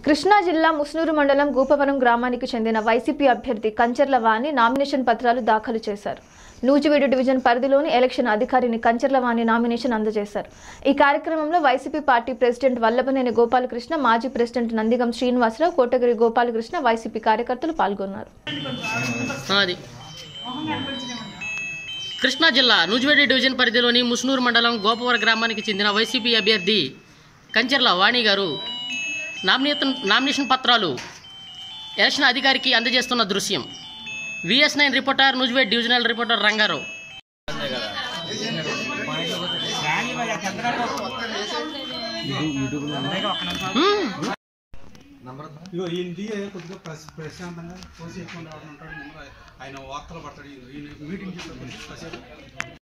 కృష్ణా జిల్లా ముస్నూరు మండలం గూపవరం గ్రామానికి చెందిన వైసీపీ అభ్యర్థి కంచర్ల వాణి నామినేషన్ పత్రాలు దాఖలు చేశారు నూజివీడు డివిజన్ పరిధిలోని ఎలక్షన్ అధికారిని కంచర్ల వాణి నామినేషన్ అందజేశారు ఈ కార్యక్రమంలో YCP party president Vallabhaneni Gopalakrishna మాజీ ప్రెసిడెంట్ నందిగం శ్రీనివాసరావు కోటగిరి గోపాలకృష్ణ వైసీపీ కార్యకర్తలు పాల్గొన్నారు అది కృష్ణా జిల్లా నూజివేడి డివిజన్ పరిధిలోని ముస్నూరు మండలం గోపవర గ్రామానికి చెందిన వైసీపీ అభ్యర్థి కంచెర్ల వాణి గారు నామినేషన్ నామినేషన్ పత్రాలు ఎలక్షన్ అధికారికి అందజేస్తున్న దృశ్యం VS nine reporter Nuzvid divisional reporter Ranga Rao హ్మ్. ఇగో ఈయన దిగే కొద్దిగా ప్రశ్- ప్రశాంతంగా కోసి ఎక్కువ రావడం ఉంటాడు ముందు ఆయన వార్తలు పడతాడు ఈయన ఈయన మీటింగ్ చేస్తాడు కొంచెం కాసేపు